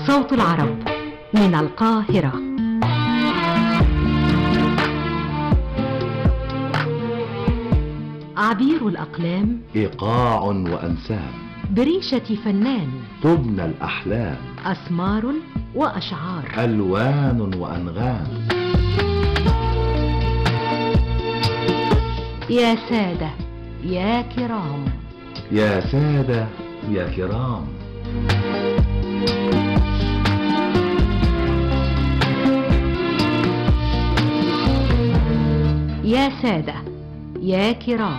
صوت العرب من القاهرة عبير الأقلام إيقاع وأنساب بريشة فنان تبنى الأحلام أسمار وأشعار ألوان وأنغام يا سادة يا كرام يا سادة يا كرام يا سادة يا كرام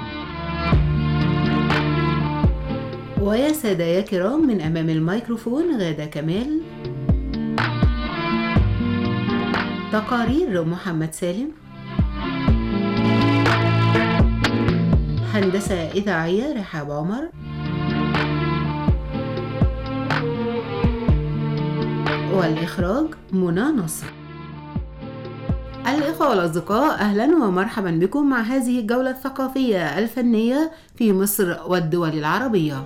ويا سادة يا كرام من أمام الميكروفون غادة كمال تقارير محمد سالم هندسة إذاعية رحاب عمر والإخراج منى نصر الإخوة والأصدقاء أهلا ومرحبا بكم مع هذه الجولة الثقافية الفنية في مصر والدول العربية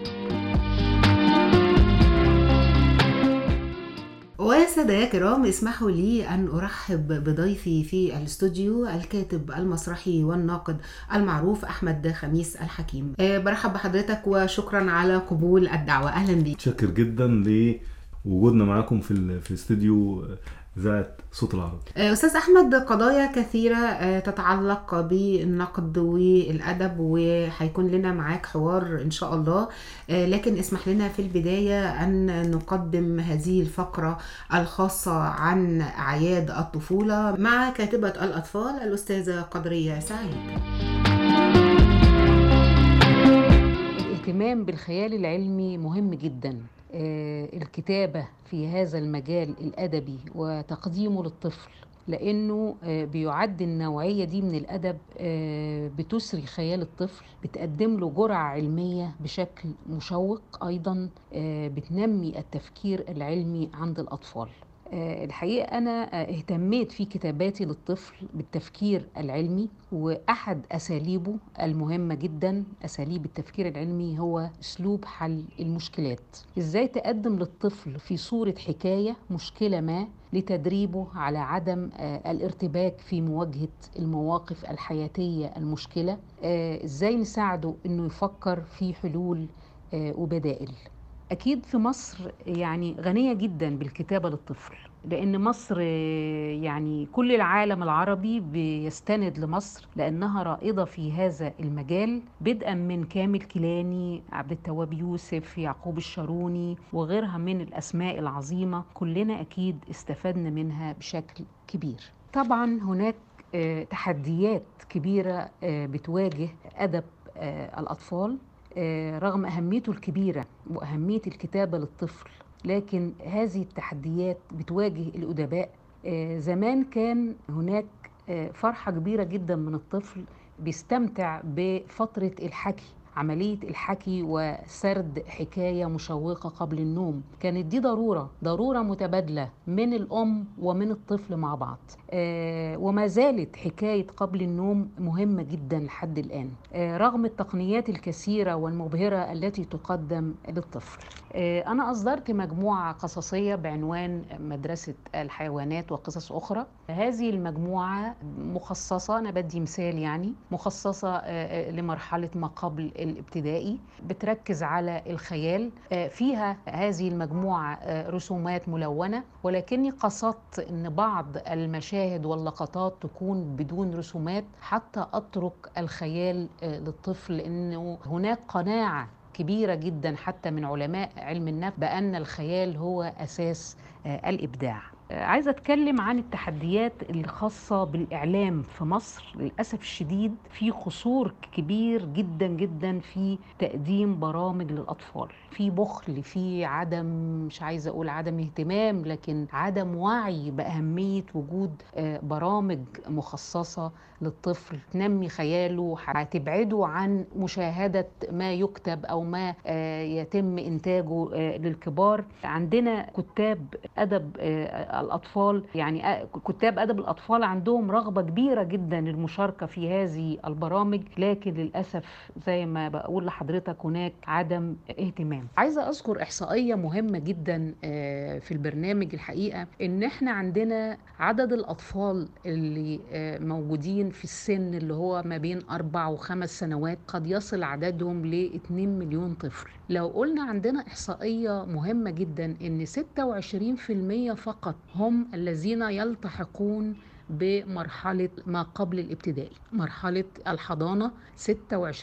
وسادة يا كرام اسمحوا لي أن أرحب بضيفي في الاستوديو الكاتب المسرحي والناقد المعروف أحمد خميس الحكيم أه برحب بحضرتك وشكرا على قبول الدعوة أهلا بيك متشكر جدا لوجودنا معاكم في ال- في الاستديو اذاعه صوت العرب أه أستاذ أحمد قضايا كثيرة أه تتعلق بالنقد والأدب وهيكون لنا معاك حوار إن شاء الله أه لكن اسمح لنا في البداية أن نقدم هذه الفقرة الخاصة عن أعياد الطفولة مع كاتبة الأطفال الأستاذة قدرية سعيد الاهتمام بالخيال العلمي مهم جدا آه، الكتابة في هذا المجال الأدبي وتقديمه للطفل لأنه آه، بيعد النوعية دي من الأدب آه، بتسري خيال الطفل بتقدم له جرعة علمية بشكل مشوق أيضا آه، بتنمي التفكير العلمي عند الأطفال آه، الحقيقة أنا آه، اهتميت في كتاباتي للطفل بالتفكير العلمي وأحد أساليبه المهمة جدا أساليب التفكير العلمي هو أسلوب حل المشكلات إزاي تقدم للطفل في صورة حكاية مشكلة ما لتدريبه على عدم آه، الارتباك في مواجهة المواقف الحياتية المشكلة آه، إزاي نساعده أنه يفكر في حلول آه، وبدائل أكيد في مصر يعني غنية جدا بالكتابة للطفل لأن مصر آه، يعني كل العالم العربي بيستند لمصر لأنها رائدة في هذا المجال بدءا من كامل كيلاني عبد التواب يوسف يعقوب الشاروني وغيرها من الأسماء العظيمة كلنا أكيد استفدنا منها بشكل كبير طبعا هناك آه، تحديات كبيرة آه، بتواجه أدب آه، الأطفال آه، رغم أهميته الكبيرة وأهمية الكتابة للطفل لكن هذه التحديات بتواجه الأدباء آه، زمان كان هناك آه، فرحة كبيرة جدا من الطفل بيستمتع بفترة الحكي عملية الحكي وسرد حكاية مشوقة قبل النوم كانت دي ضرورة ضرورة متبادلة من الأم ومن الطفل مع بعض آه وما زالت حكاية قبل النوم مهمة جدا لحد الآن آه رغم التقنيات الكثيرة والمبهرة التي تقدم للطفل آه أنا أصدرت مجموعة قصصية بعنوان مدرسة الحيوانات وقصص أخرى هذه المجموعة مخصصة أنا بدي مثال يعني مخصصة آه، آه، لمرحلة ما قبل الابتدائي بتركز على الخيال آه، فيها هذه المجموعة آه، رسومات ملونة ولكني قصدت أن بعض المشاهد واللقطات تكون بدون رسومات حتى أترك الخيال آه، للطفل لأنه هناك قناعة كبيرة جدا حتى من علماء علم النفس بأن الخيال هو أساس آه، الإبداع آه، عايزة أتكلم عن التحديات الخاصة بالإعلام في مصر للأسف الشديد في قصور كبير جدا جدا في تقديم برامج للأطفال في بخل في عدم مش عايزة أقول عدم اهتمام لكن عدم وعي بأهمية وجود آه، برامج مخصصة للطفل تنمي خياله هتبعده عن مشاهدة ما يكتب أو ما آه، يتم إنتاجه آه، للكبار عندنا كتاب أدب آه، الاطفال يعني آه، كتاب ادب الاطفال عندهم رغبه كبيره جدا للمشاركه في هذه البرامج لكن للاسف زي ما بقول لحضرتك هناك عدم اهتمام عايزه اذكر احصائيه مهمه جدا آه، في البرنامج الحقيقه ان احنا عندنا عدد الاطفال اللي آه، موجودين في السن اللي هو ما بين اربع وخمس سنوات قد يصل عددهم ل 2 مليون طفل لو قلنا عندنا احصائيه مهمه جدا ان 26% فقط هم الذين يلتحقون بمرحلة ما قبل الابتدائي مرحلة الحضانة 26%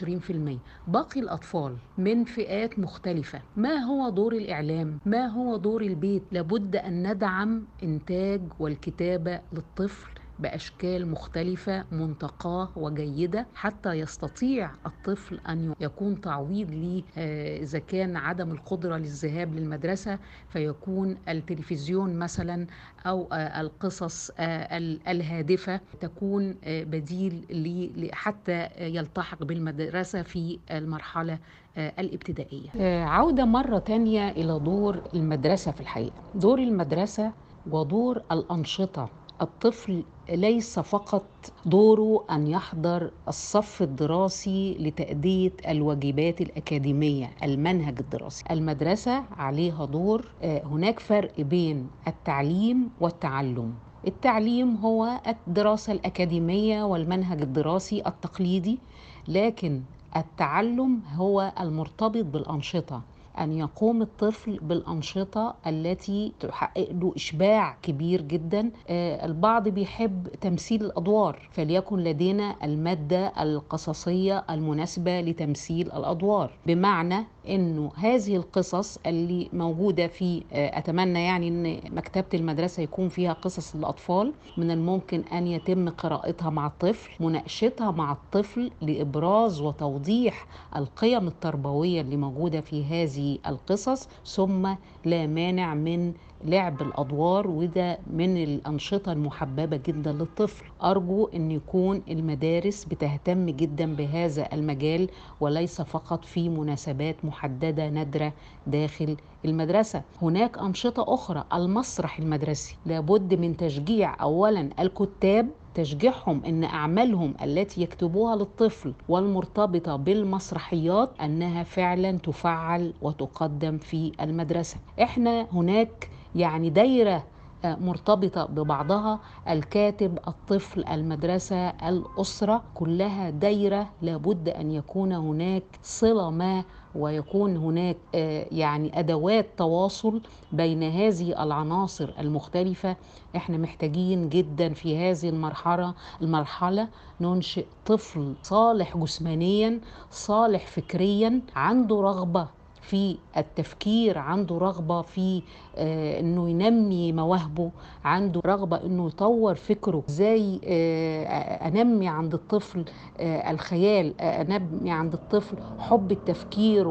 باقي الأطفال من فئات مختلفة ما هو دور الإعلام؟ ما هو دور البيت؟ لابد أن ندعم إنتاج والكتابة للطفل بأشكال مختلفة منتقاة وجيدة حتى يستطيع الطفل أن يكون تعويض ليه آه، إذا كان عدم القدرة للذهاب للمدرسة فيكون التلفزيون مثلا أو آه، القصص آه، ال- الهادفة تكون آه، بديل ليه- ل- حتى يلتحق بالمدرسة في المرحلة آه، الابتدائية آه، عودة مرة تانية إلى دور المدرسة في الحقيقة دور المدرسة ودور الأنشطة الطفل ليس فقط دوره ان يحضر الصف الدراسي لتاديه الواجبات الاكاديميه المنهج الدراسي المدرسه عليها دور آه، هناك فرق بين التعليم والتعلم التعليم هو الدراسه الاكاديميه والمنهج الدراسي التقليدي لكن التعلم هو المرتبط بالانشطه أن يقوم الطفل بالأنشطة التي تحقق له إشباع كبير جدا آه، البعض بيحب تمثيل الأدوار فليكن لدينا المادة القصصية المناسبة لتمثيل الأدوار بمعنى أنه هذه القصص اللي موجودة في آه، أتمنى يعني أن مكتبة المدرسة يكون فيها قصص الأطفال من الممكن أن يتم قراءتها مع الطفل مناقشتها مع الطفل لإبراز وتوضيح القيم التربوية اللي موجودة في هذه القصص ثم لا مانع من لعب الأدوار وده من الأنشطة المحببة جدا للطفل أرجو أن يكون المدارس بتهتم جدا بهذا المجال وليس فقط في مناسبات محددة نادرة داخل المدرسة هناك أنشطة أخرى المسرح المدرسي لابد من تشجيع أولا الكتاب تشجيعهم ان اعمالهم التي يكتبوها للطفل والمرتبطه بالمسرحيات انها فعلا تفعل وتقدم في المدرسه احنا هناك يعني دايره آه، مرتبطة ببعضها الكاتب الطفل المدرسة الأسرة كلها دايرة لابد أن يكون هناك صلة ما ويكون هناك آه، يعني أدوات تواصل بين هذه العناصر المختلفة احنا محتاجين جدا في هذه المرحلة المرحلة ننشئ طفل صالح جسمانيا صالح فكريا عنده رغبة في التفكير عنده رغبة في آه انه ينمي مواهبه عنده رغبة انه يطور فكره ازاي آه انمي عند الطفل آه الخيال آه انمي عند الطفل حب التفكير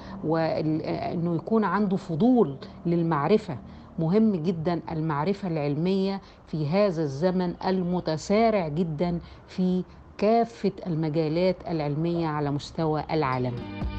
وانه يكون عنده فضول للمعرفة مهم جدا المعرفة العلمية في هذا الزمن المتسارع جدا في كافة المجالات العلمية على مستوى العالم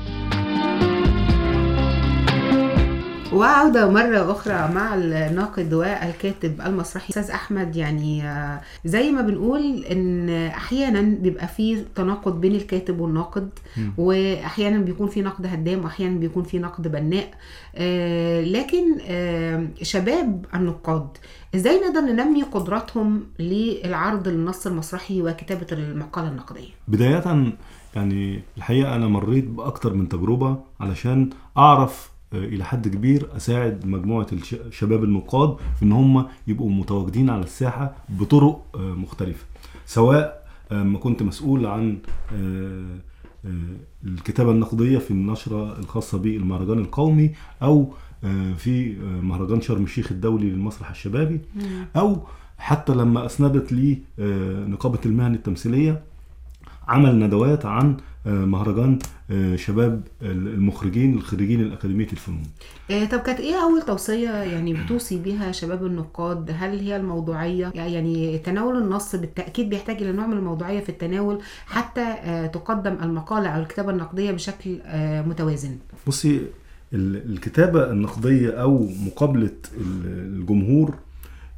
وعودة مرة أخرى مع الناقد والكاتب المسرحي أستاذ أحمد يعني آه، زي ما بنقول إن أحيانا بيبقى فيه تناقض بين الكاتب والناقد مم. وأحيانا بيكون في نقد هدام وأحيانا بيكون في نقد بناء آه، لكن آه، شباب النقاد إزاي نقدر ننمي قدراتهم للعرض للنص المسرحي وكتابة المقالة النقدية بداية يعني الحقيقة أنا مريت بأكتر من تجربة علشان أعرف آه، إلى حد كبير أساعد مجموعة الش- شباب النقاد في إن هم يبقوا متواجدين على الساحة بطرق آه، مختلفة سواء آه، ما كنت مسؤول عن آه، آه، الكتابة النقدية في النشرة الخاصة بالمهرجان القومي أو آه، في آه، مهرجان شرم الشيخ الدولي للمسرح الشبابي أو حتى لما أسندت لي آه، نقابة المهن التمثيلية عمل ندوات عن آه، مهرجان آه، شباب المخرجين الخريجين الأكاديمية الفنون آه، طب كانت ايه اول توصيه يعني بتوصي بيها شباب النقاد هل هي الموضوعيه يعني تناول النص بالتاكيد بيحتاج الى نوع من الموضوعيه في التناول حتى آه، تقدم المقاله او الكتابه النقديه بشكل آه، متوازن بصي ال- الكتابة النقدية أو مقابلة ال- الجمهور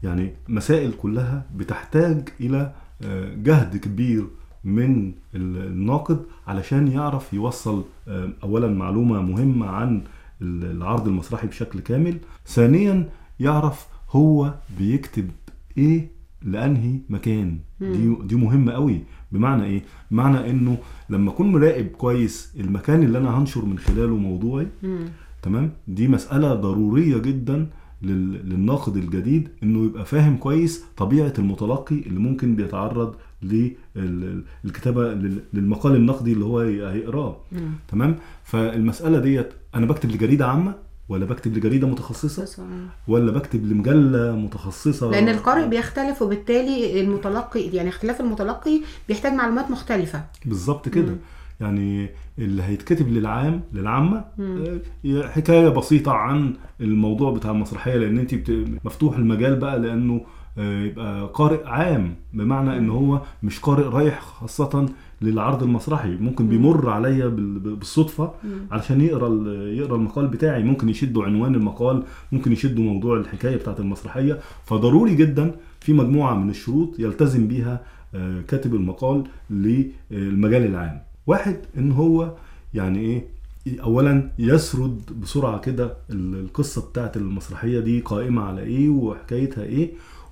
يعني مسائل كلها بتحتاج الى آه، جهد كبير من ال- الناقد علشان يعرف يوصل آه، اولا معلومه مهمه عن ال- العرض المسرحي بشكل كامل ثانيا يعرف هو بيكتب ايه لانهي مكان دي دي مهمه قوي بمعنى ايه بمعنى انه لما اكون مراقب كويس المكان اللي انا هنشر من خلاله موضوعي مم. تمام دي مسألة ضرورية جدا لل- للناقد الجديد انه يبقى فاهم كويس طبيعة المتلقي اللي ممكن بيتعرض للكتابة لل- للمقال النقدي اللي هو هي- هيقراه مم. تمام فالمسألة ديت انا بكتب لجريدة عامة ولا بكتب لجريدة متخصصة بس- ولا بكتب لمجلة متخصصة لان القارئ بيختلف وبالتالي المتلقي يعني اختلاف المتلقي بيحتاج معلومات مختلفه بالظبط كده مم. يعني اللي هيتكتب للعام للعامة مم. آه، هي حكاية بسيطة عن الموضوع بتاع المسرحية لأن أنت بت... مفتوح المجال بقى لأنه آه، يبقى قارئ عام بمعنى ان هو مش قارئ رايح خاصة للعرض المسرحي ممكن بيمر عليا بال- بالصدفة علشان يقرا ال- يقرا المقال بتاعي ممكن يشدوا عنوان المقال ممكن يشدوا موضوع الحكاية بتاعت المسرحية فضروري جدا في مجموعة من الشروط يلتزم بيها آه، كاتب المقال للمجال العام واحد ان هو يعني ايه اولا يسرد بسرعه كده ال- القصه بتاعت المسرحيه دي قائمه على ايه وحكايتها ايه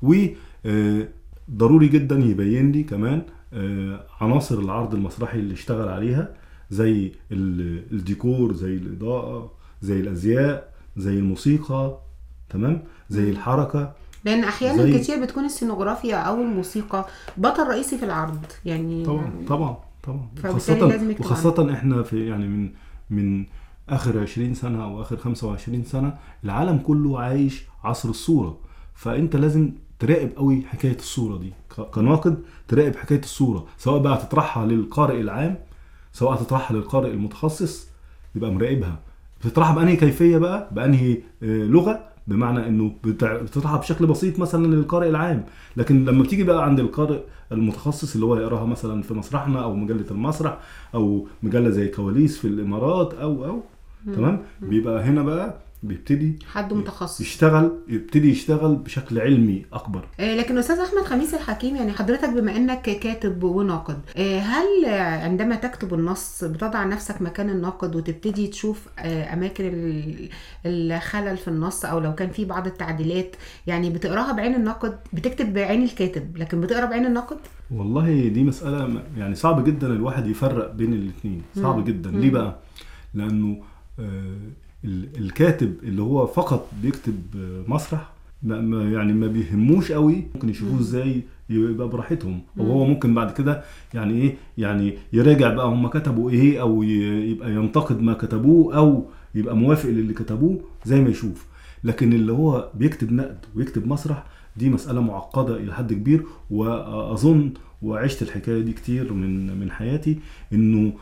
وضروري جدا يبين لي كمان آه، عناصر العرض المسرحي اللي اشتغل عليها زي ال- الديكور زي الاضاءه زي الازياء زي الموسيقى تمام زي الحركه لان احيانا زي- كتير بتكون السينوغرافيا او الموسيقى بطل رئيسي في العرض يعني طبعا طبعا طبعا فبالتالي وخاصة لازم يكتب وخاصة احنا في يعني من من اخر 20 سنة او اخر 25 سنة العالم كله عايش عصر الصورة فانت لازم تراقب قوي حكاية الصورة دي ك- كناقد تراقب حكاية الصورة سواء بقى هتطرحها للقارئ العام سواء هتطرحها للقارئ المتخصص يبقى مراقبها بتطرحها بأنهي كيفية بقى بأنهي آه، لغة بمعنى انه بتع- بتطرحها بشكل بسيط مثلا للقارئ العام لكن لما بتيجي بقى عند القارئ المتخصص اللي هو يقراها مثلا في مسرحنا او مجله المسرح او مجله زي كواليس في الامارات او او تمام بيبقى هنا بقى بيبتدي حد متخصص يشتغل يبتدي يشتغل بشكل علمي اكبر آه، لكن استاذ احمد خميس الحكيم يعني حضرتك بما انك كاتب وناقد آه، هل آه، عندما تكتب النص بتضع نفسك مكان الناقد وتبتدي تشوف آه، اماكن ال- الخلل في النص او لو كان في بعض التعديلات يعني بتقراها بعين الناقد بتكتب بعين الكاتب لكن بتقرا بعين الناقد والله دي مسألة م- يعني صعب جدا الواحد يفرق بين الاثنين صعب مم. جدا مم. ليه بقى لأنه آه، ال- الكاتب اللي هو فقط بيكتب آه، مسرح ما ما- يعني ما بيهموش قوي ممكن يشوفوه ازاي يبقى براحتهم او هو ممكن بعد كده يعني ايه يعني يراجع بقى هم كتبوا ايه او ي- يبقى ينتقد ما كتبوه او يبقى موافق للي كتبوه زي ما يشوف لكن اللي هو بيكتب نقد ويكتب مسرح دي مسألة معقدة إلى حد كبير وأظن وعشت الحكاية دي كتير من من حياتي إنه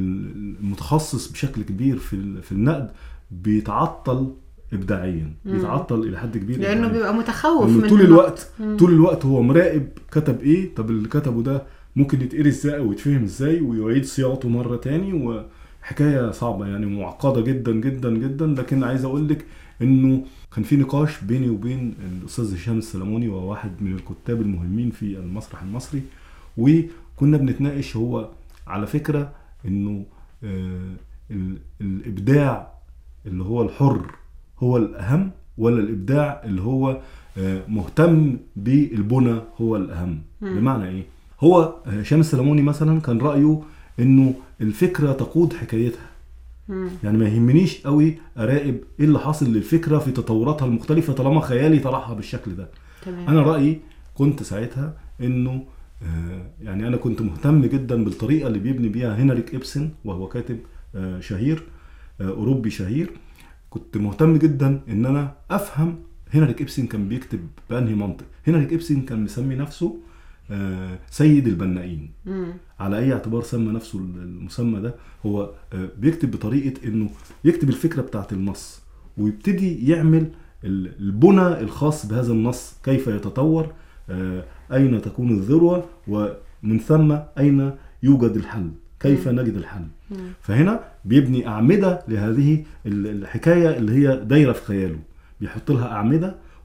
المتخصص بشكل كبير في ال- في النقد بيتعطل إبداعيا بيتعطل إلى حد كبير لانه إبداعياً. بيبقى متخوف لأنه من طول النقد. الوقت مم. طول الوقت هو مراقب كتب ايه طب اللي كتبه ده ممكن يتقري ازاي او يتفهم ازاي ويعيد صياغته مره تاني وحكايه صعبه يعني معقده جدا جدا جدا لكن عايز اقول لك انه كان في نقاش بيني وبين الاستاذ هشام السلموني وهو واحد من الكتاب المهمين في المسرح المصري وكنا بنتناقش هو على فكره انه آه، ال- الابداع اللي هو الحر هو الاهم ولا الابداع اللي هو آه، مهتم بالبنى هو الاهم بمعنى ايه هو هشام السلموني مثلا كان رايه انه الفكره تقود حكايتها مم. يعني ما يهمنيش قوي اراقب ايه اللي حاصل للفكره في تطوراتها المختلفه طالما خيالي طرحها بالشكل ده تمام انا رايي كنت ساعتها انه آه، يعني انا كنت مهتم جدا بالطريقه اللي بيبني بيها هنريك ابسن وهو كاتب آه، شهير آه، اوروبي شهير كنت مهتم جدا ان انا افهم هنريك ابسن كان بيكتب بانهي منطق هنريك ابسن كان مسمي نفسه آه، سيد البنائين مم. على اي اعتبار سمى نفسه المسمى ده هو آه، بيكتب بطريقه انه يكتب الفكره بتاعت النص ويبتدي يعمل ال- البنى الخاص بهذا النص كيف يتطور آه، اين تكون الذروه ومن ثم اين يوجد الحل كيف نجد الحل مم. فهنا بيبني اعمده لهذه ال- الحكايه اللي هي دايره في خياله بيحط لها اعمده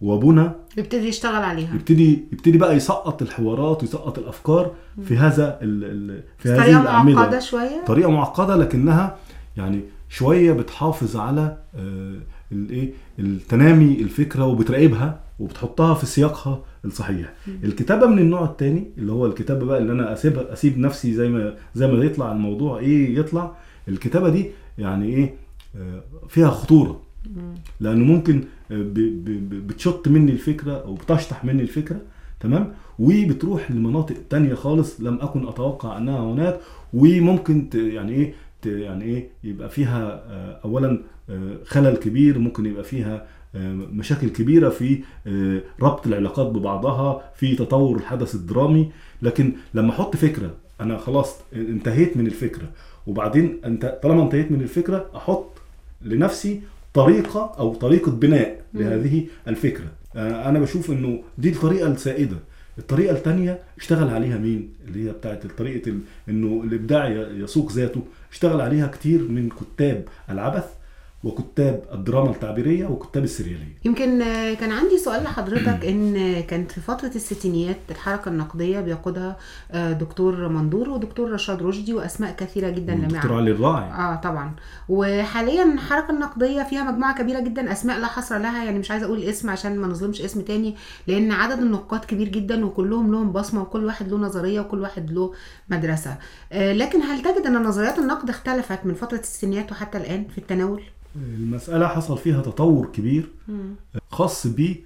وبنى يبتدي يشتغل عليها يبتدي يبتدي بقى يسقط الحوارات ويسقط الافكار في هذا ال ال في هذه طريقه الاعمده معقده شويه طريقه معقده لكنها يعني شويه بتحافظ على آه، الايه التنامي الفكره وبتراقبها وبتحطها في سياقها الصحيح الكتابه من النوع الثاني اللي هو الكتابه بقى اللي انا اسيب اسيب نفسي زي ما زي ما يطلع الموضوع ايه يطلع الكتابه دي يعني ايه آه، فيها خطوره لانه ممكن آه، ب- ب- ب- بتشط مني الفكره او بتشطح مني الفكره تمام وبتروح لمناطق تانية خالص لم اكن اتوقع انها هناك وممكن ت- يعني ايه ت- يعني ايه يبقى فيها آه، اولا آه، خلل كبير ممكن يبقى فيها آه، مشاكل كبيره في آه، ربط العلاقات ببعضها في تطور الحدث الدرامي لكن لما احط فكره انا خلاص انتهيت من الفكره وبعدين انت طالما انتهيت من الفكره احط لنفسي طريقه او طريقه بناء لهذه الفكره آه، انا بشوف انه دي الطريقه السائده الطريقه الثانيه اشتغل عليها مين اللي هي بتاعت طريقه ال- انه الابداع ي- يسوق ذاته اشتغل عليها كتير من كتاب العبث وكتاب الدراما التعبيريه وكتاب السرياليه يمكن آه، كان عندي سؤال لحضرتك ان آه، كانت في فتره الستينيات الحركه النقديه بيقودها آه، دكتور مندور ودكتور رشاد رشدي واسماء كثيره جدا دكتور لمعه علي الراعي اه طبعا وحاليا الحركه النقديه فيها مجموعه كبيره جدا اسماء لا حصر لها يعني مش عايزه اقول اسم عشان ما نظلمش اسم تاني لان عدد النقاد كبير جدا وكلهم لهم بصمه وكل واحد له نظريه وكل واحد له مدرسه آه لكن هل تجد ان نظريات النقد اختلفت من فتره الستينيات وحتى الان في التناول المسألة حصل فيها تطور كبير خاص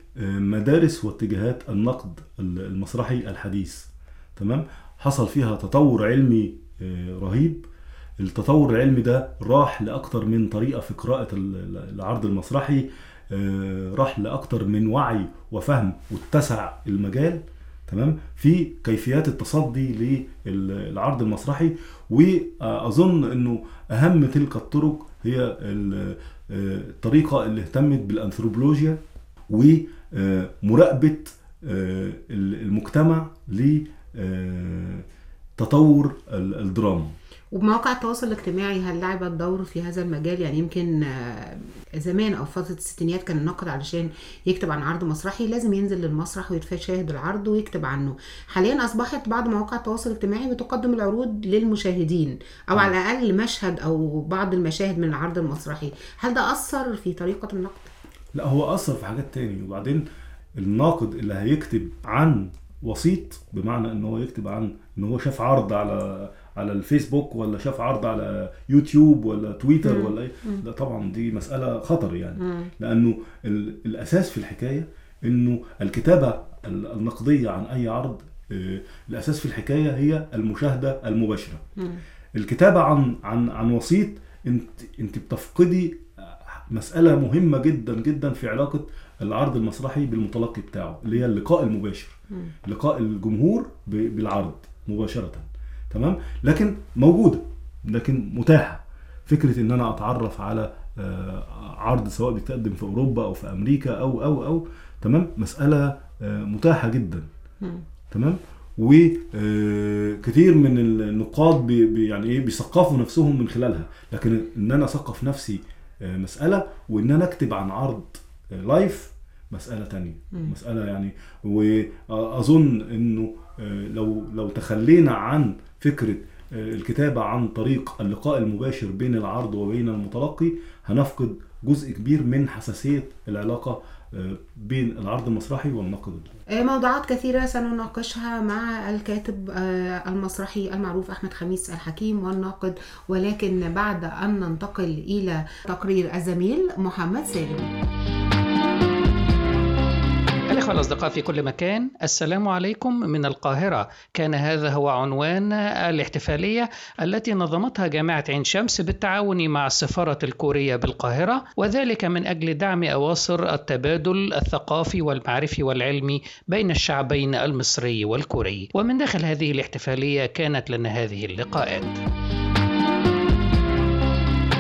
بمدارس واتجاهات النقد المسرحي الحديث تمام حصل فيها تطور علمي آه، رهيب التطور العلمي ده راح لأكتر من طريقة في قراءة ال- العرض المسرحي آه، راح لأكتر من وعي وفهم واتسع المجال تمام في كيفيات التصدي للعرض المسرحي واظن انه اهم تلك الطرق هي ال- آه، الطريقه اللي اهتمت بالانثروبولوجيا ومراقبه آه، المجتمع لتطور الدراما وبمواقع التواصل الاجتماعي هل لعبت دور في هذا المجال يعني يمكن آه، زمان او فتره الستينيات كان الناقد علشان يكتب عن عرض مسرحي لازم ينزل للمسرح ويشاهد العرض ويكتب عنه حاليا اصبحت بعض مواقع التواصل الاجتماعي بتقدم العروض للمشاهدين او على الاقل مشهد او بعض المشاهد من العرض المسرحي هل ده اثر في طريقه النقد لا هو اثر في حاجات تاني وبعدين الناقد اللي هيكتب عن وسيط بمعنى ان هو يكتب عن ان هو شاف عرض على على الفيسبوك ولا شاف عرض على يوتيوب ولا تويتر مم. ولا ايه ده طبعا دي مسألة خطر يعني مم. لانه ال- الاساس في الحكايه انه الكتابه ال- النقديه عن اي عرض آه، الاساس في الحكايه هي المشاهده المباشره مم. الكتابه عن عن عن وسيط انت انت بتفقدي مساله مهمه جدا جدا في علاقه العرض المسرحي بالمتلقي بتاعه اللي هي اللقاء المباشر مم. لقاء الجمهور ب- بالعرض مباشره تمام لكن موجوده لكن متاحه فكره ان انا اتعرف على آه، عرض سواء بيتقدم في اوروبا او في امريكا او او او تمام مساله آه، متاحه جدا مم. تمام وكثير من النقاد بي بي- يعني ايه بيثقفوا نفسهم من خلالها لكن ان انا اثقف نفسي آه، مساله وان انا اكتب عن عرض آه، لايف مساله تانية مم. مساله يعني واظن انه آه، لو لو تخلينا عن فكره آه، الكتابه عن طريق اللقاء المباشر بين العرض وبين المتلقي هنفقد جزء كبير من حساسيه العلاقه آه، بين العرض المسرحي والنقد آه، موضوعات كثيرة سنناقشها مع الكاتب آه، المسرحي المعروف أحمد خميس الحكيم والناقد ولكن بعد أن ننتقل إلى تقرير الزميل محمد سالم الإخوة الأصدقاء في كل مكان السلام عليكم من القاهرة كان هذا هو عنوان الاحتفالية التي نظمتها جامعة عين شمس بالتعاون مع السفارة الكورية بالقاهرة وذلك من أجل دعم أواصر التبادل الثقافي والمعرفي والعلمي بين الشعبين المصري والكوري ومن داخل هذه الاحتفالية كانت لنا هذه اللقاءات أيها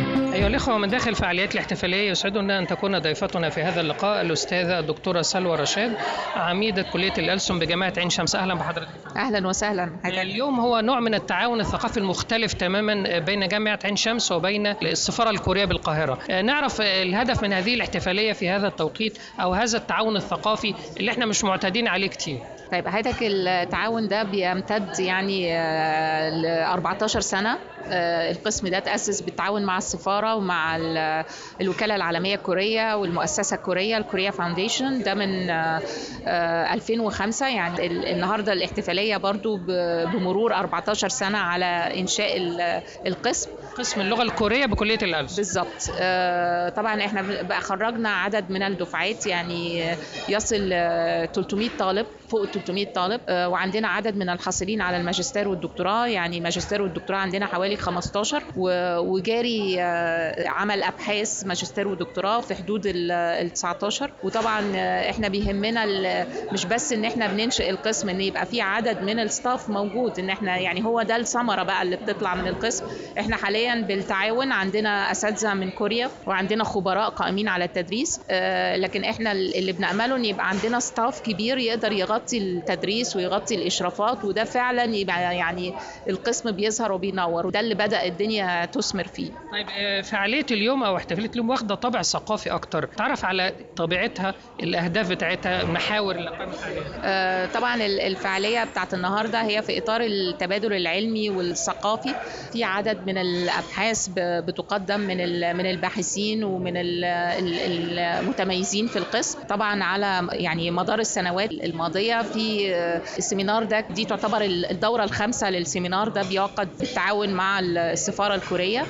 أيها الإخوة من داخل فعاليات الاحتفالية يسعدنا أن تكون ضيفتنا في هذا اللقاء الأستاذة الدكتورة سلوى رشاد عميدة كلية الألسن بجامعة عين شمس أهلا بحضرتك اهلا وسهلا حضرتك. اليوم هو نوع من التعاون الثقافي المختلف تماما بين جامعة عين شمس وبين السفارة الكورية بالقاهرة نعرف الهدف من هذه الاحتفالية في هذا التوقيت أو هذا التعاون الثقافي اللي احنا مش معتادين عليه كتير طيب حضرتك التعاون ده بيمتد يعني ل 14 سنه آه، القسم ده تأسس بالتعاون مع السفارة ومع ال- الوكالة العالمية الكورية والمؤسسة الكورية الكوريا فاونديشن ده من آه، آه، 2005 يعني ال- النهاردة الاحتفالية برضو ب- بمرور 14 سنة على إنشاء ال- القسم قسم اللغة الكورية بكلية الألسن بالظبط آه، طبعا احنا بقى خرجنا عدد من الدفعات يعني يصل آه، 300 طالب فوق 300 طالب آه، وعندنا عدد من الحاصلين على الماجستير والدكتوراه يعني الماجستير والدكتوراه عندنا حوالي 15 و- وجاري آه، عمل ابحاث ماجستير ودكتوراه في حدود ال 19 وطبعا آه، احنا بيهمنا ال- مش بس ان احنا بننشئ القسم ان يبقى في عدد من الستاف موجود ان احنا يعني هو ده الثمره بقى اللي بتطلع من القسم احنا حاليا بالتعاون عندنا اساتذه من كوريا وعندنا خبراء قائمين على التدريس آه، لكن احنا اللي بنامله ان يبقى عندنا ستاف كبير يقدر يغطي التدريس ويغطي الاشرافات وده فعلا يبقى يعني القسم بيظهر وبينور وده اللي بدا الدنيا تثمر فيه طيب آه، فعالية اليوم أو احتفالية اليوم واخدة طابع ثقافي أكتر تعرف على طبيعتها الأهداف بتاعتها المحاور اللي قامت عليها آه، طبعا ال- الفعاليه بتاعت النهارده هي في اطار التبادل العلمي والثقافي في عدد من الابحاث ب- بتقدم من ال- من الباحثين ومن ال- ال- المتميزين في القسم طبعا على يعني مدار السنوات الماضيه في آه، السيمينار ده دي تعتبر ال- الدوره الخامسه للسيمينار ده بيعقد بالتعاون مع السفاره الكوريه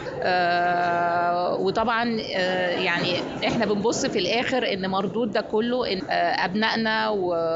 آه، وطبعا آه، يعني احنا بنبص في الاخر ان مردود ده كله ان آه، ابنائنا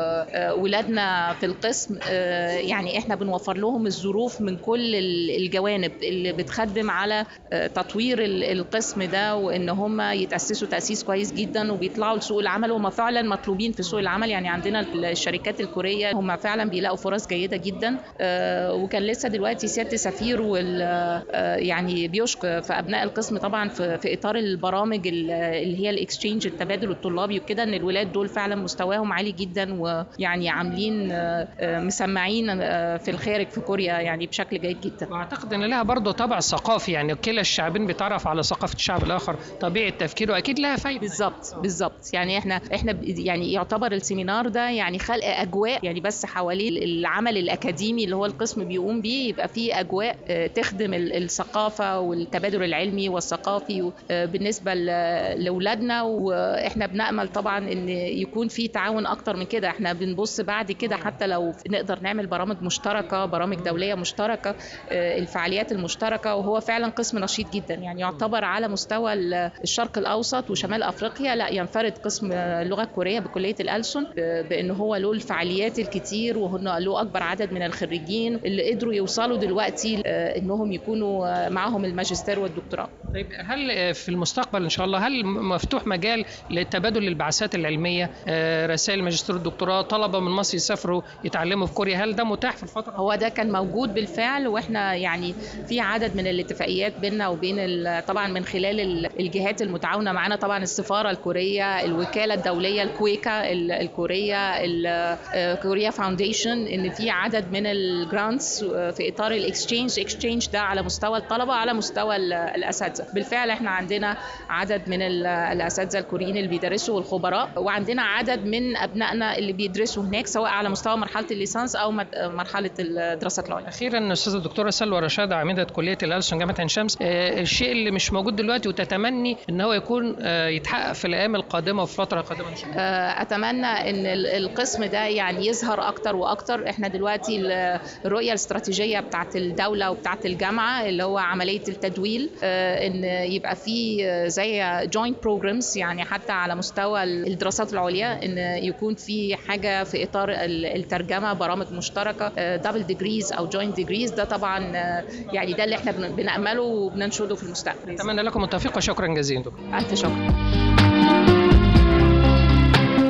وولادنا في القسم آه، يعني احنا بنوفر لهم الظروف من كل ال- الجوانب اللي بتخدم على آه، تطوير ال- القسم ده وان هم يتاسسوا تاسيس كويس جدا وبيطلعوا لسوق العمل وهم فعلا مطلوبين في سوق العمل يعني عندنا الشركات الكوريه هم فعلا بيلاقوا فرص جيده جدا آه، وكان لسه دلوقتي سياده السفير وال آه، يعني بيشكر في ابناء القسم طبعا في, في اطار البرامج ال- اللي هي الاكسشينج التبادل الطلابي وكده ان الولاد دول فعلا مستواهم عالي جدا ويعني عاملين آه، آه، مسمعين آه، في الخارج في كوريا يعني بشكل جيد جدا واعتقد ان لها برضه طابع ثقافي يعني كلا الشعبين بيتعرف على ثقافه الشعب الاخر طبيعه تفكيره اكيد لها فايده بالظبط بالظبط يعني احنا احنا ب- يعني يعتبر السيمينار ده يعني خلق اجواء يعني بس حواليه العمل الاكاديمي اللي هو القسم بيقوم بيه يبقى فيه اجواء آه، تخدم ال- الثقافه والتبادل العلمي والثقافي و- آه، بالنسبه ل- لاولادنا واحنا بنامل طبعا ان يكون في تعاون اكتر من كده احنا بنبص بعد كده حتى لو نقدر نعمل برامج مشتركه برامج دوليه مشتركه آه، الفعاليات المشتركه وهو فعلا قسم نشيط جدا يعني يعتبر على مستوى ال- الشرق الاوسط وشمال افريقيا لا ينفرد قسم اللغه الكوريه بكليه الألسن ب- بان هو له الفعاليات الكتير وهن له اكبر عدد من الخريجين اللي قدروا يوصلوا دلوقتي آه، انهم يكونوا آه، معاهم الماجستير والدكتوراه طيب هل في المستقبل ان شاء الله هل مفتوح مجال لتبادل البعثات العلميه آه، رسائل الماجستير والدكتوراه طلبه من مصر يسافروا يتعلموا في كوريا هل ده متاح في الفتره هو ده كان موجود بالفعل واحنا يعني في عدد من الاتفاقيات بيننا وبين ال- طبعا من خلال ال- الجهات المتعاونه معانا طبعا السفاره الكوريه الوكاله الدوليه الكويكا ال- الكوريه ال- آه، كوريا فاونديشن ان في عدد من الجرانتس في اطار الاكسشينج اكسشينج ده على مستوى الطلبه على مستوى ال- الاساتذه بالفعل احنا عندنا عدد من ال- الاساتذه الكوريين اللي بيدرسوا والخبراء وعندنا عدد من ابنائنا اللي بيدرسوا هناك سواء على مستوى مرحله الليسانس او مد- مرحله الدراسات العليا اخيرا استاذه الدكتوره سلوى رشاد عميده كليه الألسن جامعه عين شمس آه، الشيء اللي مش موجود دلوقتي وتتمني ان هو يكون آه، يتحقق في الايام القادمه وفي الفتره القادمه ان شاء الله آه، اتمنى ان ال- القسم ده يعني يظهر اكتر واكتر احنا دلوقتي ال- الرؤيه الاستراتيجيه بتاعت الدوله وبتاعت الجامعه اللي هو عمليه التدويل آه، ان يبقى في آه، زي جوينت بروجرامز يعني حتى على مستوى الدراسات العليا ان يكون في حاجه في اطار ال- الترجمه برامج مشتركه دبل ديجريز او جوينت ديجريز ده طبعا آه، يعني ده اللي احنا بن- بنامله وبننشده في المستقبل اتمنى لكم التوفيق وشكرا جزيلا دكتور الف شكر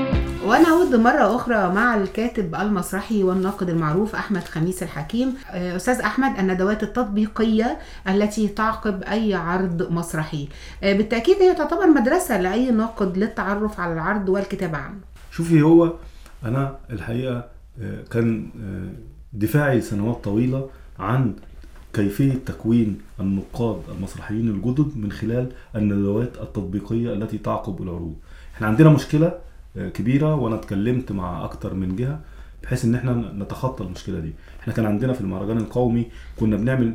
ونعود مرة أخرى مع الكاتب المسرحي والناقد المعروف أحمد خميس الحكيم آه، أستاذ أحمد الندوات التطبيقية التي تعقب أي عرض مسرحي آه، بالتأكيد هي تعتبر مدرسة لأي ناقد للتعرف على العرض والكتابة عنه شوفي هو انا الحقيقه آه، كان آه، دفاعي سنوات طويله عن كيفيه تكوين النقاد المسرحيين الجدد من خلال الندوات التطبيقيه التي تعقب العروض. احنا عندنا مشكله آه، كبيره وانا اتكلمت مع اكتر من جهه بحيث ان احنا نتخطى المشكله دي. احنا كان عندنا في المهرجان القومي كنا بنعمل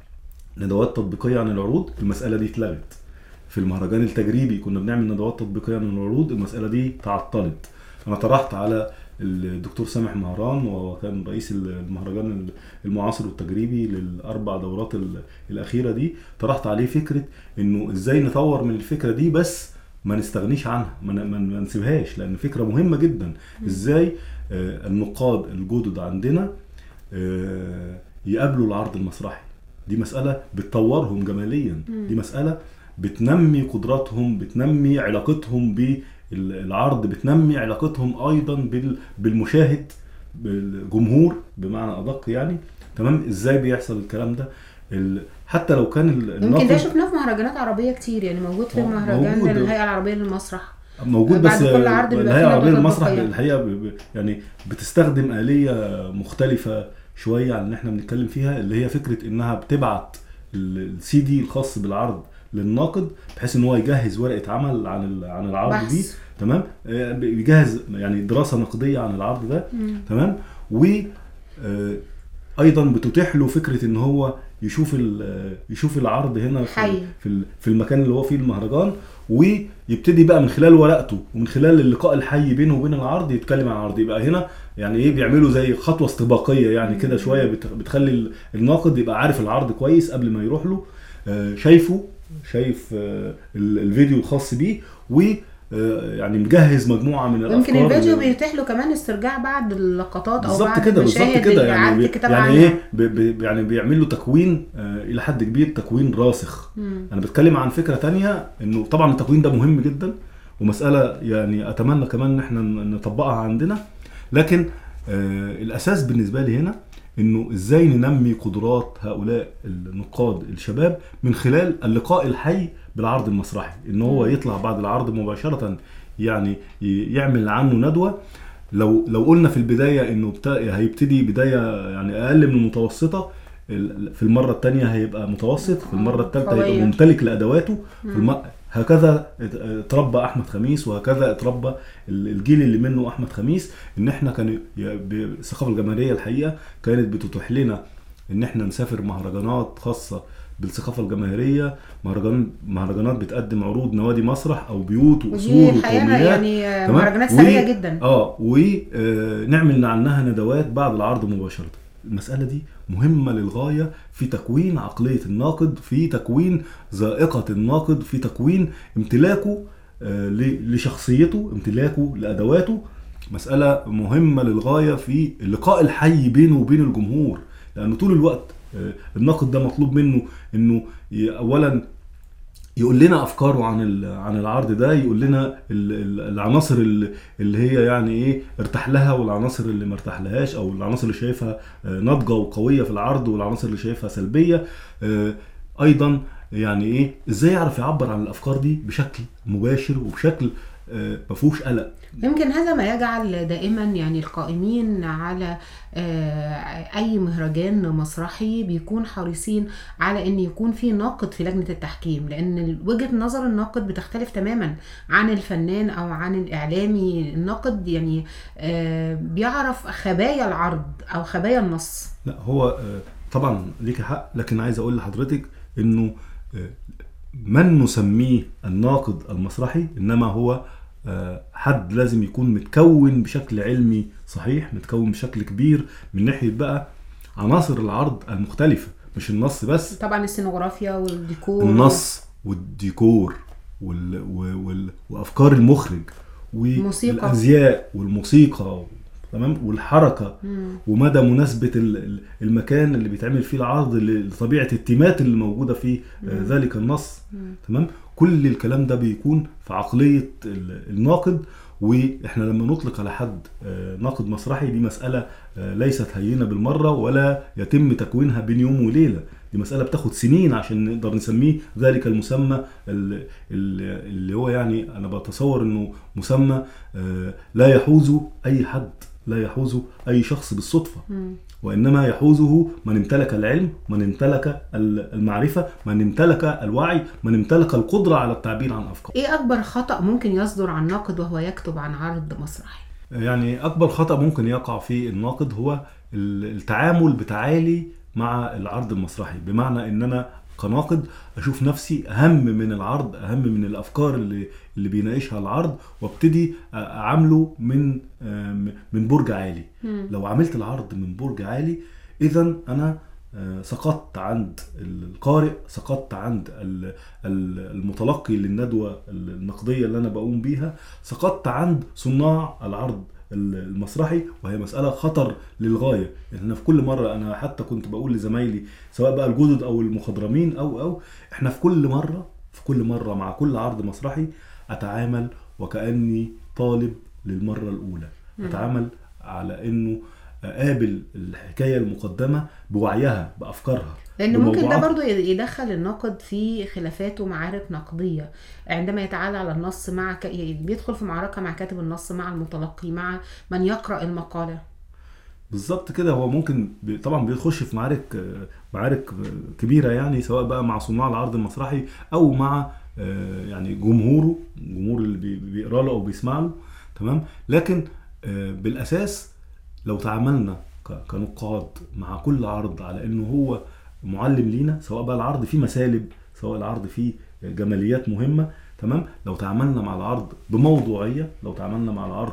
ندوات تطبيقيه عن العروض المساله دي اتلغت. في المهرجان التجريبي كنا بنعمل ندوات تطبيقيه عن العروض المساله دي تعطلت. انا طرحت على الدكتور سامح مهران وهو كان رئيس المهرجان المعاصر والتجريبي للاربع دورات ال- الاخيره دي طرحت عليه فكره انه ازاي نطور من الفكره دي بس ما نستغنيش عنها ما ن- ما ن- ما نسيبهاش لان فكره مهمه جدا ازاي آه، النقاد الجدد عندنا آه، يقابلوا العرض المسرحي دي مساله بتطورهم جماليا دي مساله بتنمي قدراتهم بتنمي علاقتهم بالعرض بتنمي علاقتهم ايضا بال- بالمشاهد بالجمهور بمعنى ادق يعني تمام ازاي بيحصل الكلام ده ال- حتى لو كان ال- يمكن ده الناقد شفناه في مهرجانات عربية كتير يعني موجود في آه، مهرجان موجود. الهيئة العربية للمسرح موجود بعد بس كل عرض بيبقى الهيئه فيه العربيه ندوة للمسرح تطبيقية. الحقيقه ب- ب- يعني بتستخدم اليه مختلفه شويه عن اللي احنا بنتكلم فيها اللي هي فكره انها بتبعت السي دي الخاص بالعرض للناقد بحيث ان هو يجهز ورقه عمل عن ال- عن العرض بحث. دي تمام آه، بيجهز يعني دراسه نقديه عن العرض ده تمام و آه، ايضا بتتيح له فكره ان هو يشوف ال- يشوف العرض هنا في حي. في ال- في المكان اللي هو فيه المهرجان ويبتدي بقى من خلال ورقته ومن خلال اللقاء الحي بينه وبين العرض يتكلم عن العرض يبقى هنا يعني ايه بيعملوا زي خطوه استباقيه يعني كده شويه بت- بتخلي ال- الناقد يبقى عارف العرض كويس قبل ما يروح له آه، شايفه شايف آه، ال- الفيديو الخاص بيه و آه، يعني مجهز مجموعه من الافكار يمكن الفيديو اللي- بيتيح له كمان استرجاع بعد اللقطات او بالظبط بعد كده بالظبط المشاهد كده اللي يعني عاد بي الكتاب يعني عنها. ايه بي بي يعني بيعمل له تكوين آه الى حد كبير تكوين راسخ مم. انا بتكلم عن فكره تانية انه طبعا التكوين ده مهم جدا ومساله يعني اتمنى كمان ان احنا ن- نطبقها عندنا لكن آه الاساس بالنسبه لي هنا انه ازاي ننمي قدرات هؤلاء النقاد الشباب من خلال اللقاء الحي بالعرض المسرحي ان هو يطلع بعد العرض مباشره يعني ي- يعمل عنه ندوه لو لو قلنا في البدايه انه بتا... هيبتدي بدايه يعني اقل من المتوسطه ال- في المره الثانيه هيبقى متوسط في المره الثالثه هيبقى قوية. ممتلك لادواته في الم... هكذا ات- اتربى احمد خميس وهكذا اتربى ال- الجيل اللي منه احمد خميس ان احنا كان ي- ب- الثقافه الجماهيريه الحقيقه كانت بتتيح لنا ان احنا نسافر مهرجانات خاصه بالثقافه الجماهيريه مهرجان مهرجانات بتقدم عروض نوادي مسرح او بيوت ودي وقصور الحقيقه وقوميات يعني آه، تمام؟ مهرجانات و- سريعه جدا اه ونعمل عنها ندوات بعد العرض مباشره المسألة دي مهمة للغاية في تكوين عقلية الناقد في تكوين ذائقة الناقد في تكوين امتلاكه آه، ل- لشخصيته امتلاكه لأدواته مسألة مهمة للغاية في اللقاء الحي بينه وبين الجمهور لأنه طول الوقت آه، الناقد ده مطلوب منه انه ي- اولا يقول لنا افكاره عن ال- عن العرض ده يقول لنا ال- ال- العناصر اللي اللي هي يعني ايه ارتاح لها والعناصر اللي ما ارتاح لهاش او العناصر اللي شايفها آه، ناضجه وقويه في العرض والعناصر اللي شايفها سلبيه آه، ايضا يعني ايه ازاي يعرف يعبر عن الافكار دي بشكل مباشر وبشكل آه، ما فيهوش قلق يمكن هذا ما يجعل دائما يعني القائمين على آه، اي مهرجان مسرحي بيكون حريصين على ان يكون في ناقد في لجنه التحكيم لان وجهه نظر الناقد بتختلف تماما عن الفنان او عن الاعلامي الناقد يعني آه، بيعرف خبايا العرض او خبايا النص لا هو آه، طبعا ليك حق لكن عايز اقول لحضرتك انه آه، من نسميه الناقد المسرحي انما هو آه، حد لازم يكون متكون بشكل علمي صحيح متكون بشكل كبير من ناحيه بقى عناصر العرض المختلفه مش النص بس طبعا السينوغرافيا والديكور النص والديكور وال... و- وال... وافكار المخرج الموسيقى. والازياء والموسيقى تمام والحركه مم. ومدى مناسبه ال- ال- المكان اللي بيتعمل فيه العرض لطبيعه التيمات اللي موجوده في آه، ذلك النص مم. تمام كل الكلام ده بيكون في عقليه ال- الناقد واحنا لما نطلق على حد آه، ناقد مسرحي دي مساله آه، ليست هينه بالمره ولا يتم تكوينها بين يوم وليله دي مساله بتاخد سنين عشان نقدر نسميه ذلك المسمى ال- ال- اللي هو يعني انا بتصور انه مسمى آه، لا يحوزه اي حد لا يحوزه اي شخص بالصدفه مم. وانما يحوزه من امتلك العلم من امتلك ال- المعرفه من امتلك الوعي من امتلك القدره على التعبير عن افكار ايه اكبر خطأ ممكن يصدر عن ناقد وهو يكتب عن عرض مسرحي يعني اكبر خطا ممكن يقع في الناقد هو ال- التعامل بتعالي مع العرض المسرحي بمعنى ان انا كناقد اشوف نفسي اهم من العرض اهم من الافكار اللي اللي بيناقشها العرض وابتدي اعامله من آم، من برج عالي لو عملت العرض من برج عالي اذا انا آه، سقطت عند القارئ سقطت عند ال- ال- المتلقي للندوة النقدية اللي أنا بقوم بيها سقطت عند صناع العرض المسرحي وهي مسألة خطر للغاية يعني أنا في كل مرة أنا حتى كنت بقول لزمايلي سواء بقى الجدد أو المخضرمين أو أو إحنا في كل مرة في كل مرة مع كل عرض مسرحي أتعامل وكأني طالب للمرة الأولى أتعامل على إنه اقابل الحكايه المقدمه بوعيها بافكارها لان ممكن ده بموضوعاتها. برضو يدخل الناقد في خلافات ومعارك نقديه عندما يتعالى على النص مع ك... بيدخل في معركه مع كاتب النص مع المتلقي مع من يقرا المقاله بالظبط كده هو ممكن بي- طبعا بيخش في معارك آه، معارك آه، كبيره يعني سواء بقى مع صناع العرض المسرحي او مع آه، يعني جمهوره الجمهور اللي بي- بيقرا له او بيسمع له تمام لكن آه، بالاساس لو تعاملنا ك- كنقاد مع كل عرض على انه هو معلم لينا سواء بقى العرض فيه مسالب سواء العرض فيه جماليات مهمه تمام لو تعاملنا مع العرض بموضوعيه لو تعاملنا مع العرض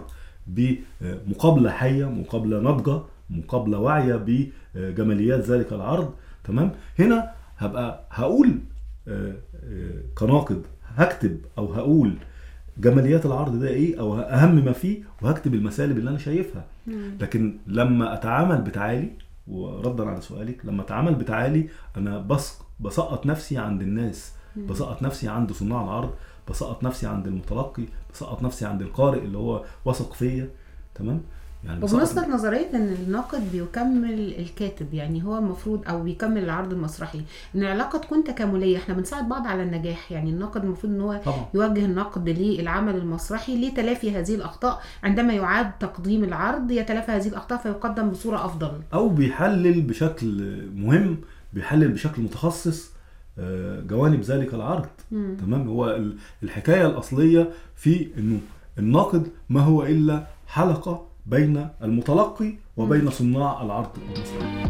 بمقابله حيه مقابله ناضجه مقابله واعيه بجماليات ذلك العرض تمام هنا هبقى هقول آه، آه، كناقد هكتب او هقول جماليات العرض ده ايه او اهم ما فيه وهكتب المسالب اللي انا شايفها لكن لما اتعامل بتعالي وردا على سؤالك لما اتعامل بتعالي انا بس بسقط نفسي عند الناس بسقط نفسي عند صناع العرض بسقط نفسي عند المتلقي بسقط نفسي عند القارئ اللي هو وثق فيا تمام يعني بسقط- وبنسبة نظرية ان الناقد بيكمل الكاتب يعني هو المفروض او بيكمل العرض المسرحي ان العلاقة تكون تكاملية احنا بنساعد بعض على النجاح يعني الناقد المفروض ان هو طبعا يوجه النقد للعمل المسرحي لتلافي هذه الاخطاء عندما يعاد تقديم العرض يتلافى هذه الاخطاء فيقدم بصورة افضل او بيحلل بشكل مهم بيحلل بشكل متخصص آه، جوانب ذلك العرض مم. تمام هو ال- الحكايه الاصليه في انه الناقد ما هو الا حلقه بين المتلقي وبين صناع العرض المسرحي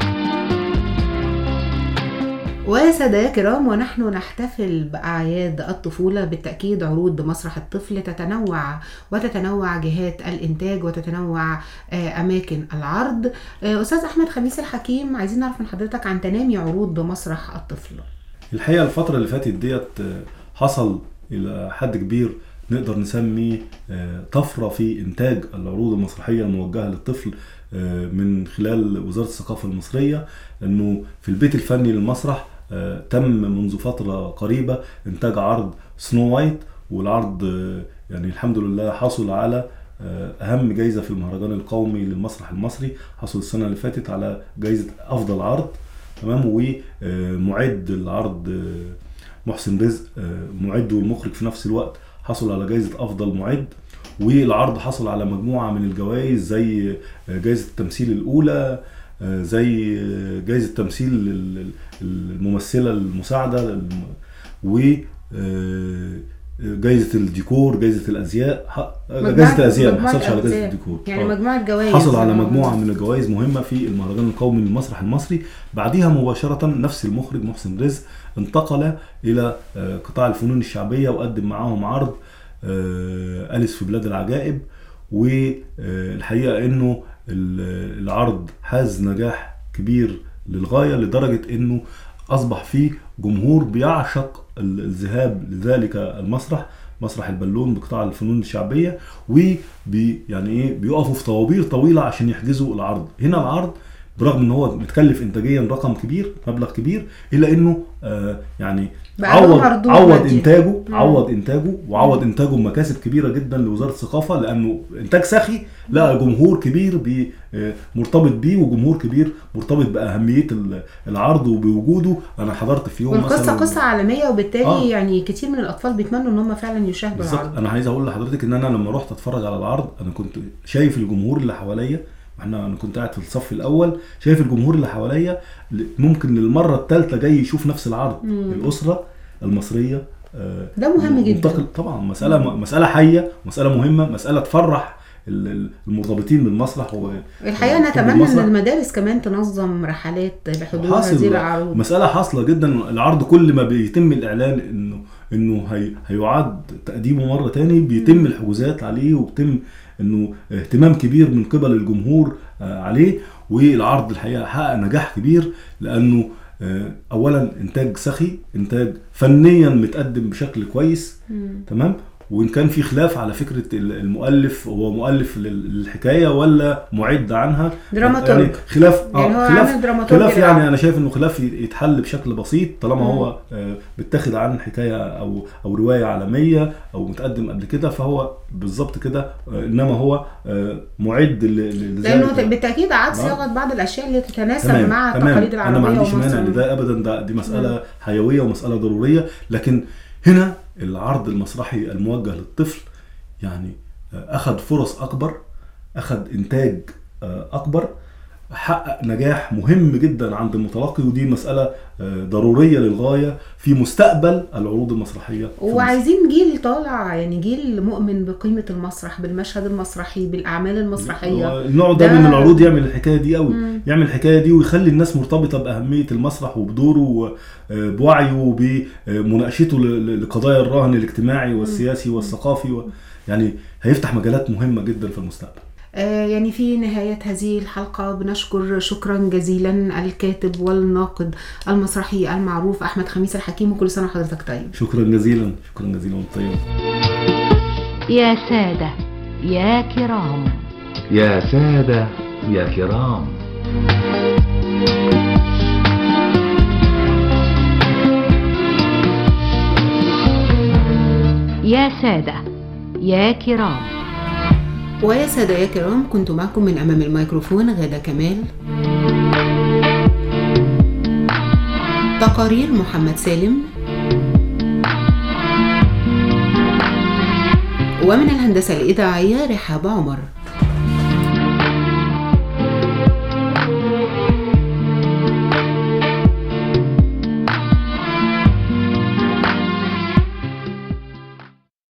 وسادة كرام ونحن نحتفل بأعياد الطفولة بالتأكيد عروض مسرح الطفل تتنوع وتتنوع جهات الإنتاج وتتنوع آه، أماكن العرض آه، أستاذ أحمد خميس الحكيم عايزين نعرف من حضرتك عن تنامي عروض مسرح الطفل الحقيقه الفتره اللي فاتت ديت آه، حصل الى حد كبير نقدر نسميه آه، طفره في انتاج العروض المسرحيه الموجهه للطفل آه، من خلال وزاره الثقافه المصريه انه في البيت الفني للمسرح آه، تم منذ فتره قريبه انتاج عرض سنو وايت والعرض آه، يعني الحمد لله حصل على آه، اهم جايزه في المهرجان القومي للمسرح المصري حصل السنه اللي فاتت على جايزه افضل عرض تمام ومعد العرض آه، محسن رزق آه، معد والمخرج في نفس الوقت حصل على جائزة أفضل معد والعرض حصل على مجموعة من الجوائز زي آه، جائزة التمثيل الأولى آه، زي آه، جائزة تمثيل ال- ال- الممثلة المساعدة الم- و آه، جائزة الديكور جائزة الأزياء ح- جائزة الأزياء ما مجموعة حصلش على جائزة أزياء. الديكور يعني آه. مجموعة جوائز حصل على مجموعه من الجوائز مهمه في المهرجان القومي للمسرح المصري بعدها مباشره نفس المخرج محسن رزق انتقل الى آه، قطاع الفنون الشعبيه وقدم معاهم عرض آه، أليس في بلاد العجائب والحقيقه انه ال- العرض حاز نجاح كبير للغايه لدرجه انه اصبح فيه جمهور بيعشق ال- الذهاب لذلك المسرح مسرح البالون بقطاع الفنون الشعبيه وبي يعني ايه بيقفوا في طوابير طويله عشان يحجزوا العرض هنا العرض برغم ان هو متكلف انتاجيا رقم كبير مبلغ كبير الا انه آه يعني بقى له عوض مردود عوض مادي. انتاجه مم. عوض انتاجه وعوض انتاجه بمكاسب كبيره جدا لوزاره الثقافه لانه انتاج سخي لقى جمهور كبير بي آه، مرتبط بيه وجمهور كبير مرتبط باهميه ال- العرض وبوجوده انا حضرت في يوم والقصه مثلا قصه عالميه وبالتالي آه. يعني كتير من الاطفال بيتمنوا ان هم فعلا يشاهدوا بالظبط العرض انا عايز اقول لحضرتك ان انا لما رحت اتفرج على العرض انا كنت شايف الجمهور اللي حواليا احنا انا كنت قاعد في الصف الاول شايف الجمهور اللي حواليا ل- ممكن للمره الثالثه جاي يشوف نفس العرض مم. الاسره المصريه آه، ده مهم جدا. منتقل طبعا مساله مساله حيه مساله مهمه مساله تفرح ال- ال- المرتبطين بالمسرح و الحقيقه وحب نتمنى ان المسرح. المدارس كمان تنظم رحلات لحضور هذه حاصل العروض مسألة حاصلة جدا العرض كل ما بيتم الإعلان إنه إنه هي هيعاد تقديمه مرة تاني بيتم الحجوزات عليه وبيتم إنه اهتمام كبير من قبل الجمهور آه، عليه والعرض الحقيقة حقق نجاح كبير لأنه آه، أولا إنتاج سخي إنتاج فنيا متقدم بشكل كويس تمام وان كان في خلاف على فكره ال- المؤلف هو مؤلف لل- للحكايه ولا معد عنها دراماتورج. يعني خلاف يعني هو عامل خلاف دراماتورج خلاف للعرض. يعني انا شايف انه خلاف يتحل بشكل بسيط طالما مم. هو آه، بيتاخد عن حكايه او او روايه عالميه او متقدم قبل كده فهو بالظبط كده آه، انما هو آه، معد ل- ل- لانه لذلك بالتاكيد عاد نعم. صياغه بعض الاشياء اللي تتناسب تمام مع تمام التقاليد انا العربيه ما عنديش ومصر. مانع لده ابدا ده دي مساله حيويه ومساله ضروريه لكن هنا العرض المسرحي الموجه للطفل يعني آه، اخذ فرص اكبر اخذ انتاج آه، اكبر حقق نجاح مهم جدا عند المتلقي ودي مساله آه، ضروريه للغايه في مستقبل العروض المسرحيه في مصر. وعايزين جيل طالع يعني جيل مؤمن بقيمه المسرح بالمشهد المسرحي بالاعمال المسرحيه هو النوع ده, ده- من العروض يعمل الحكايه دي قوي مم. يعمل الحكايه دي ويخلي الناس مرتبطه باهميه المسرح وبدوره وبوعيه وبمناقشته ل- ل- لقضايا الراهن الاجتماعي والسياسي والثقافي و... يعني هيفتح مجالات مهمه جدا في المستقبل آه، يعني في نهاية هذه الحلقة بنشكر شكرا جزيلا الكاتب والناقد المسرحي المعروف أحمد خميس الحكيم وكل سنة وحضرتك طيب شكرا جزيلا شكرا جزيلا وانت طيب يا سادة يا كرام يا سادة يا كرام يا سادة يا كرام ويا سادة يا كرام كنت معكم من أمام الميكروفون غادة كمال تقارير محمد سالم ومن الهندسة الإذاعية رحاب عمر